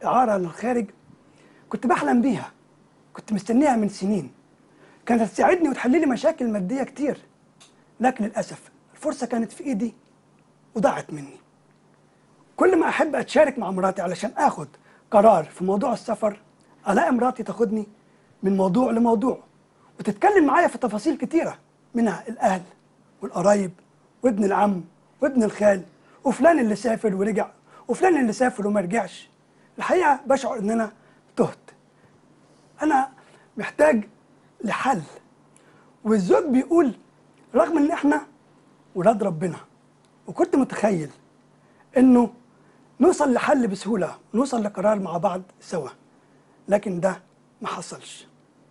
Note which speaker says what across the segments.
Speaker 1: استعارة للخارج كنت بحلم بيها كنت مستنيها من سنين كانت هتساعدني وتحل لي مشاكل مادية كتير لكن للأسف الفرصة كانت في إيدي وضاعت مني كل ما أحب أتشارك مع مراتي علشان آخد قرار في موضوع السفر ألاقي مراتي تاخدني من موضوع لموضوع وتتكلم معايا في تفاصيل كتيرة منها الأهل والقرايب وابن العم وابن الخال وفلان اللي سافر ورجع وفلان اللي سافر وما رجعش الحقيقة بشعر إن أنا تهت أنا محتاج لحل والزوج بيقول رغم إن إحنا ولاد ربنا وكنت متخيل إنه نوصل لحل بسهولة نوصل لقرار مع بعض سوا لكن ده ما حصلش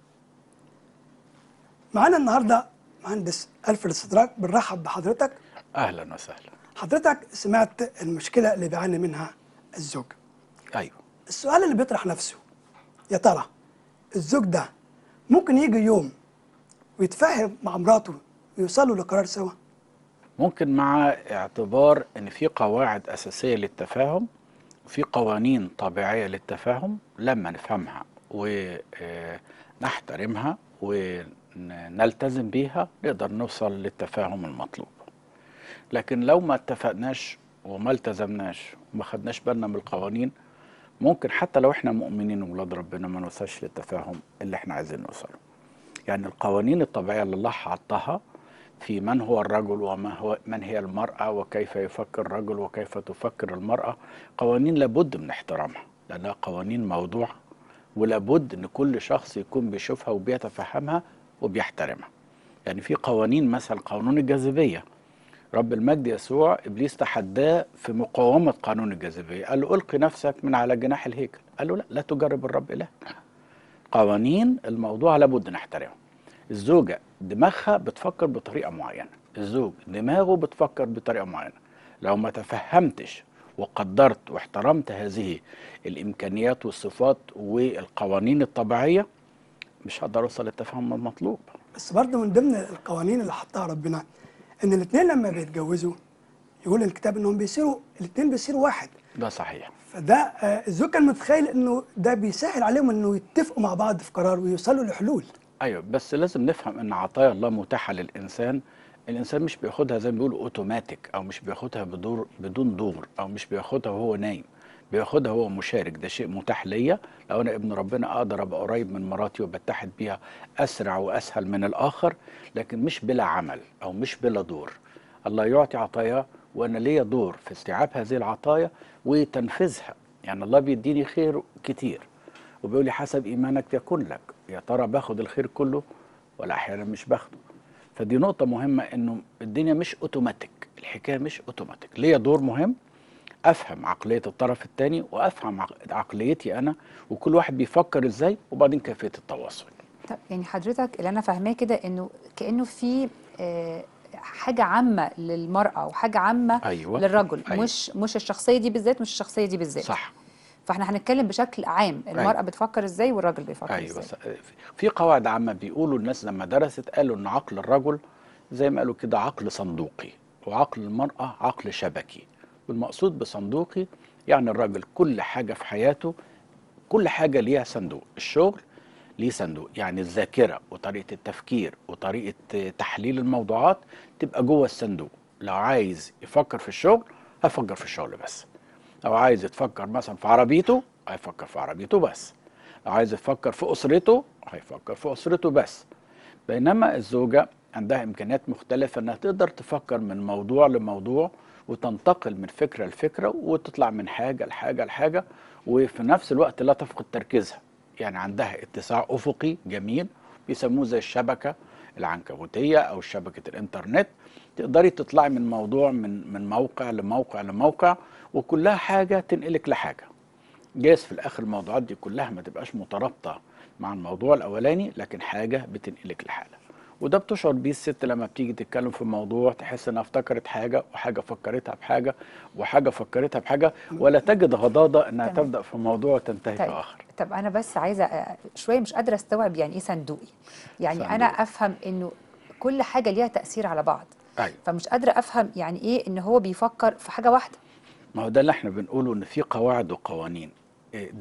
Speaker 1: معانا النهارده مهندس ألفريد صدراك بنرحب بحضرتك
Speaker 2: اهلا وسهلا
Speaker 1: حضرتك سمعت المشكلة اللي بيعاني منها الزوج
Speaker 2: ايوه
Speaker 1: السؤال اللي بيطرح نفسه يا ترى الزوج ده ممكن يجي يوم ويتفاهم مع مراته ويوصلوا لقرار سوا
Speaker 2: ممكن مع اعتبار ان في قواعد اساسيه للتفاهم وفي قوانين طبيعيه للتفاهم لما نفهمها ونحترمها ونلتزم بيها نقدر نوصل للتفاهم المطلوب لكن لو ما اتفقناش وما التزمناش وما خدناش بالنا من القوانين ممكن حتى لو احنا مؤمنين وولاد ربنا ما نوصلش للتفاهم اللي احنا عايزين نوصله يعني القوانين الطبيعيه اللي الله حطها في من هو الرجل وما هو من هي المرأة وكيف يفكر الرجل وكيف تفكر المرأة قوانين لابد من احترامها لأنها قوانين موضوعة ولابد أن كل شخص يكون بيشوفها وبيتفهمها وبيحترمها يعني في قوانين مثلا قانون الجاذبية رب المجد يسوع إبليس تحداه في مقاومة قانون الجاذبية قال له ألقي نفسك من على جناح الهيكل قال له لا لا تجرب الرب إلهك قوانين الموضوع لابد نحترمها الزوجة دماغها بتفكر بطريقة معينة الزوج دماغه بتفكر بطريقة معينة لو ما تفهمتش وقدرت واحترمت هذه الإمكانيات والصفات والقوانين الطبيعية مش هقدر أوصل للتفاهم المطلوب
Speaker 1: بس برضه من ضمن القوانين اللي حطها ربنا ان الاثنين لما بيتجوزوا يقول الكتاب انهم بيصيروا الاثنين بيصيروا واحد
Speaker 2: ده صحيح
Speaker 1: فده آه، الزوج كان متخيل انه ده بيسهل عليهم انه يتفقوا مع بعض في قرار ويوصلوا لحلول
Speaker 2: ايوه بس لازم نفهم ان عطايا الله متاحه للانسان الانسان مش بياخدها زي ما بيقولوا اوتوماتيك او مش بياخدها بدور بدون دور او مش بياخدها وهو نايم بياخدها هو مشارك ده شيء متاح ليا لو انا ابن ربنا اقدر ابقى قريب من مراتي وبتحد بيها اسرع واسهل من الاخر لكن مش بلا عمل او مش بلا دور الله يعطي عطاياه وانا ليا دور في استيعاب هذه العطايا وتنفيذها يعني الله بيديني خير كتير وبيقول لي حسب ايمانك يكون لك يا ترى باخد الخير كله ولا احيانا مش باخده فدي نقطة مهمة انه الدنيا مش اوتوماتيك الحكاية مش اوتوماتيك ليا دور مهم افهم عقلية الطرف الثاني وافهم عق- عقليتي انا وكل واحد بيفكر ازاي وبعدين كيفية التواصل
Speaker 3: طب يعني حضرتك اللي انا فاهماه كده انه كانه في آه، حاجه عامه للمراه وحاجه عامه
Speaker 2: أيوة.
Speaker 3: للرجل
Speaker 2: أيوة.
Speaker 3: مش مش الشخصيه دي بالذات مش الشخصيه دي بالذات
Speaker 2: صح
Speaker 3: فاحنا هنتكلم بشكل عام المراه
Speaker 2: أيوة.
Speaker 3: بتفكر ازاي والراجل بيفكر
Speaker 2: ايوه
Speaker 3: ازاي
Speaker 2: س- في قواعد عامه بيقولوا الناس لما درست قالوا ان عقل الرجل زي ما قالوا كده عقل صندوقي وعقل المراه عقل شبكي والمقصود بصندوقي يعني الراجل كل حاجه في حياته كل حاجه ليها صندوق الشغل ليه صندوق يعني الذاكره وطريقه التفكير وطريقه تحليل الموضوعات تبقى جوه الصندوق لو عايز يفكر في الشغل هيفكر في الشغل بس لو عايز يتفكر مثلا في عربيته هيفكر في عربيته بس لو عايز يفكر في اسرته هيفكر في اسرته بس بينما الزوجه عندها امكانيات مختلفه انها تقدر تفكر من موضوع لموضوع وتنتقل من فكره لفكره وتطلع من حاجه لحاجه لحاجه وفي نفس الوقت لا تفقد تركيزها يعني عندها اتساع افقي جميل بيسموه زي الشبكه العنكبوتيه او شبكه الانترنت تقدري تطلعي من موضوع من من موقع لموقع لموقع وكلها حاجه تنقلك لحاجه جايز في الاخر الموضوعات دي كلها ما تبقاش مترابطه مع الموضوع الاولاني لكن حاجه بتنقلك لحاله وده بتشعر بيه الست لما بتيجي تتكلم في موضوع تحس انها افتكرت حاجه وحاجه فكرتها بحاجه وحاجه فكرتها بحاجه ولا تجد غضاضه انها
Speaker 3: تمام.
Speaker 2: تبدا في موضوع وتنتهي
Speaker 3: طيب
Speaker 2: في اخر
Speaker 3: طب انا بس عايزه آه، شويه مش قادره استوعب يعني ايه صندوقي يعني
Speaker 2: صندوق.
Speaker 3: انا افهم انه كل حاجه ليها تاثير على بعض
Speaker 2: ايوه
Speaker 3: فمش قادره افهم يعني ايه ان هو بيفكر في حاجه واحده
Speaker 2: ما هو ده اللي احنا بنقوله ان في قواعد وقوانين إيه